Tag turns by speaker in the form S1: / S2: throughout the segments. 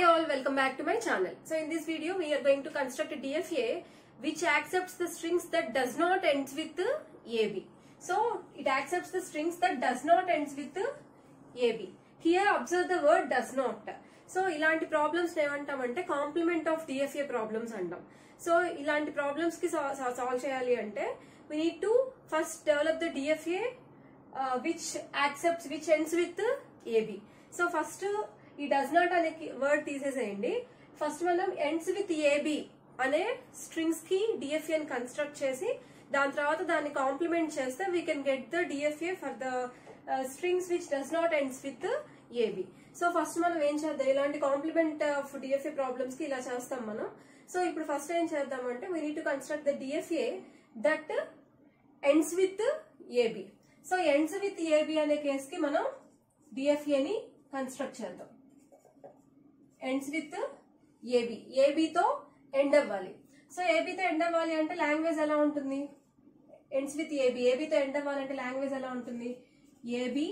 S1: Hi all, welcome back to my channel. So in this video, we are going to construct a DFA which accepts the strings that does not ends with the AB. So it accepts the strings that does not ends with the AB. Here observe the word does not. So ఇలాంటి problems ఏమంటామంటే complement of DFA problems అంటాం so ఇలాంటి problems కి solve చేయాలి అంటే we need to first develop the DFA which accepts which ends with AB so first ఈ does not అనే word తీసేసేయండి ఫస్ట్ మనం ఎండ్స్ విత్ ఏబి అనే స్ట్రింగ్స్ కి డిఎఫ్ఏ ని కన్స్ట్రక్ట్ చేసి దాని తర్వాత దాన్ని కాంప్లిమెంట్ చేస్తే we can get the DFA for the strings which does not ends with AB so first మనం ఏం చేద్దాం ఇలాంటి కాంప్లిమెంట్ ఆఫ్ డిఎఫ్ఏ ప్రాబ్లమ్స్ కి ఇలా చేస్తాం మనం సో ఇప్పుడు ఫస్ట్ ఏం చేద్దామంటే we need to construct the DFA that ends with AB so ends with AB అనే కేస్ కి మనం డిఎఫ్ఏని కన్స్ట్రక్ట్ చేద్దాం ఎండ్స్ విత్ ఏబి ఏబితో ఎండ్ అవ్వాలి సో ఏబితో ఎండ్ అవ్వాలి అంటే లాంగ్వేజ్ ఎలా ఉంటుంది ఎండ్స్ విత్ ఏబి ఏబితో ఎండ్ అవ్వాలంటే లాంగ్వేజ్ ఎలా ఉంటుంది AB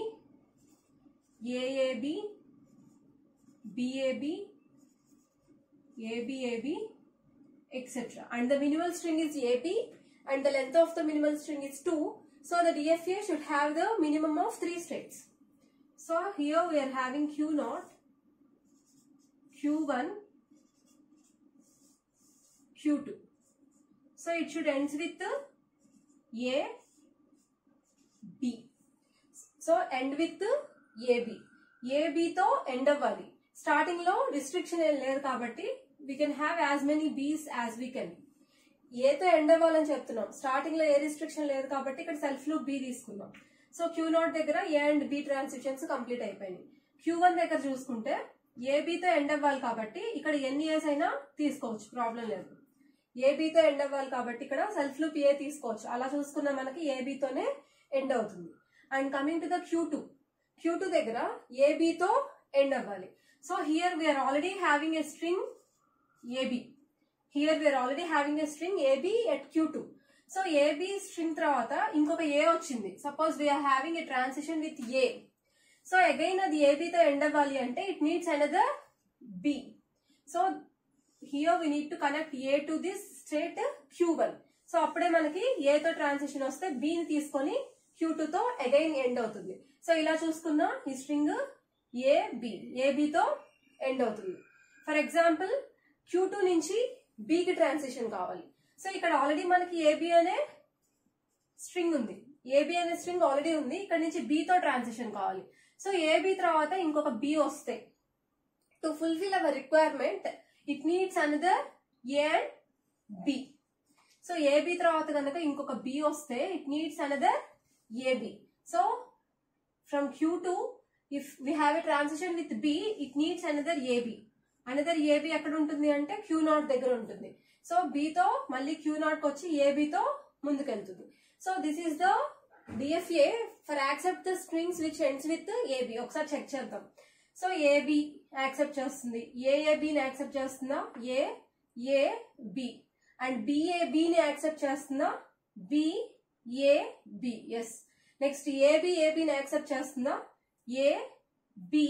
S1: AAB BAB ABAB etc. And the minimal string is AB and the length of the minimal string is 2. So the DFA should have the minimum of 3 states. So here we are having Q0, Q1, Q2. So it should end with the A, B. So end with AB ఏబితో end అవ్వాలి starting లో restriction ఏం లేదు కాబట్టి we can have as many Bs as we can ఏతో end అవ్వాలని చెప్తున్నాం starting లో ఏ రిస్ట్రిక్షన్ లేదు కాబట్టి ఇక్కడ సెల్ఫ్ లూప్ బి తీసుకున్నాం సో క్యూ నాట్ దగ్గర A and B transitions complete అయిపోయినాయి క్యూ వన్ దగ్గర చూసుకుంటే ఏబితో ఎండ్ అవ్వాలి కాబట్టి ఇక్కడ ఎన్ని ఇయర్స్ అయినా తీసుకోవచ్చు ప్రాబ్లం లేదు ఏబితో ఎండ్ అవ్వాలి కాబట్టి ఇక్కడ సెల్ఫ్ లూప్ ఏ తీసుకోవచ్చు అలా చూసుకున్న మనకి ఏబితోనే ఎండ్ అవుతుంది and coming to the Q two Q two దగ్గర ఏబితో ఎండ్ అవ్వాలి so here we are already having a string AB here we are already having a string AB at Q two so AB string తర్వాత ఇంకొక A వచ్చింది suppose we are having a transition with A so again అది ఏబితో end అవ్వాలి అంటే it needs another B so here we need to connect A to this state Q one so అప్పుడే మనకి ఏతో ట్రాన్సిషన్ వస్తే బిని తీసుకొని క్యూ టూ తో అగైన్ ఎండ్ అవుతుంది సో ఇలా చూసుకున్న ఈ స్ట్రింగ్ ఏ బి ఏబితో ఎండ్ అవుతుంది ఫర్ ఎగ్జాంపుల్ క్యూ టూ నుంచి బికి ట్రాన్సిషన్ కావాలి సో ఇక్కడ ఆల్రెడీ మనకి ఏబి అనే స్ట్రింగ్ ఉంది ఏబి అనే స్ట్రింగ్ ఆల్రెడీ ఉంది ఇక్కడ నుంచి బితో ట్రాన్సిషన్ కావాలి సో ఏబి తర్వాత ఇంకొక బి వస్తే to fulfil our requirement it needs another A and B so AB తర్వాత కనుక ఇంకొక బి వస్తే it needs another AB so from Q two if we have a transition with B it needs another AB another AB ఎక్కడ ఉంటుంది అంటే queue naught దగ్గర ఉంటుంది so బితో మళ్ళీ క్యూ నాట్ వచ్చి ఏబితో ముందుకెళ్తుంది so this is the DFA for accept the strings which ends with A B ఒకసారి చెక్ చేద్దాం సో ఏబి యాక్సెప్ట్ చేస్తుంది ఏఏబిని యాక్సెప్ట్ చేస్తుందా ఏ ఏ బి అండ్ బిఏబిని యాక్సెప్ట్ చేస్తుందా B A B yes next A B ఏబిని యాక్సెప్ట్ చేస్తుందా A B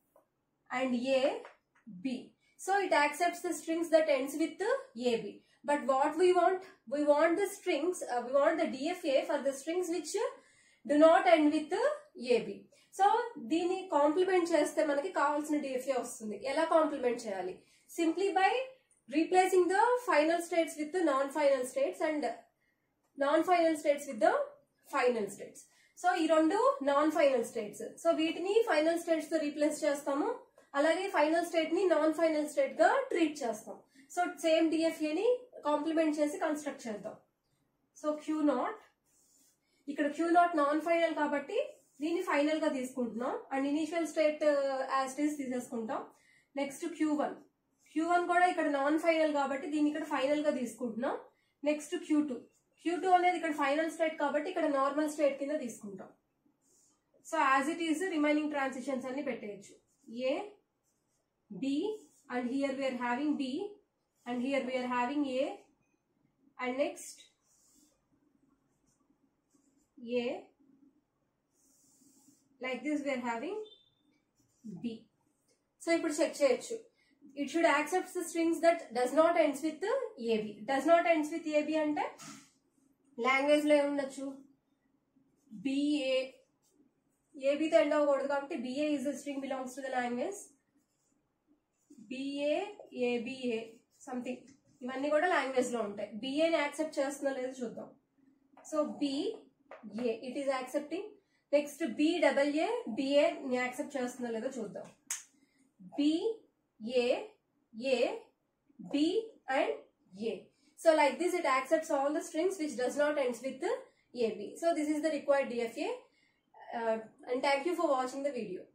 S1: and A B so it accepts the strings that ends with A B but what we want we want the strings we want the DFA for the strings which do not end with AB so దీన్ని complement చేస్తే మనకి కావాల్సిన DFA వస్తుంది ఎలా complement చేయాలి simply by replacing the final states with non final states and non final states with the final states so ఈ రెండు non final states so వీటిని ఫైనల్ స్టేట్స్ తో రీప్లేస్ చేస్తాము అలాగే ఫైనల్ స్టేట్ ని నాన్ ఫైనల్ స్టేట్ గా treat చేస్తాం so same DFA ని కాంప్లిమెంట్ చేసి కన్స్ట్రక్ట్ చేద్దాం సో క్యూ నాట్ ఇక్కడ క్యూ నాట్ నాన్ ఫైనల్ కాబట్టి దీన్ని ఫైనల్ గా తీసుకుంటున్నాం అండ్ ఇనిషియల్ స్టేట్ యాస్టీస్ తీసేసుకుంటాం next Q one Q one కూడా ఇక్కడ నాన్ ఫైనల్ కాబట్టి దీన్ని ఇక్కడ ఫైనల్ గా తీసుకుంటున్నాం next Q two Q two అనేది ఇక్కడ ఫైనల్ స్టేట్ కాబట్టి ఇక్కడ నార్మల్ స్టేట్ కింద తీసుకుంటాం so as it is remaining transitions అన్ని పెట్టేయచ్చు A B and here we are having B and here we are having A and next A like this we are having B so ఇప్పుడు check చేయొచ్చు it should accepts the strings that does not ends with A B does not ends with A B అంటే language లో ఏముండొచ్చు B A ఏబితో end అవ్వకూడదు కాబట్టి B A is the string belongs to the language BA ABA something ఇవన్నీ కూడా language లో ఉంటాయి బిఏని యాక్సెప్ట్ చేస్తుందో లేదో చూద్దాం so B A it is accepting next B double A B A accept చేస్తుందో లేదో చూద్దాం B A A B and A so like this it accepts all the strings which does not ends with AB so this is the required DFA and thank you for watching the video